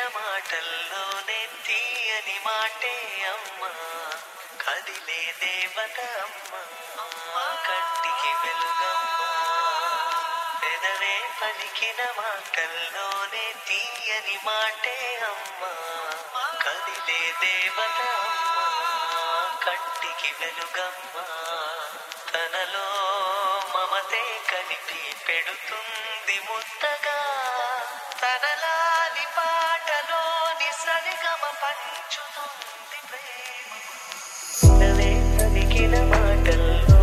మాటల్లోనే తీయని మాటే అమ్మ కదిలే దేవత అమ్మ కంటికి వెలుగమ్మ పెదవే పలికిన మాటల్లోనే తీయని మాటే అమ్మ కదిలే దేవత అమ్మ కంటికి వెలుగమ్మ తనలో మమతే కలిపి పెడుతుంది ముద్దగా తనలాలి పాటలోని సరిగమ పంచుతుంది ప్రేమ పెదవే పలికిన మాటల్లో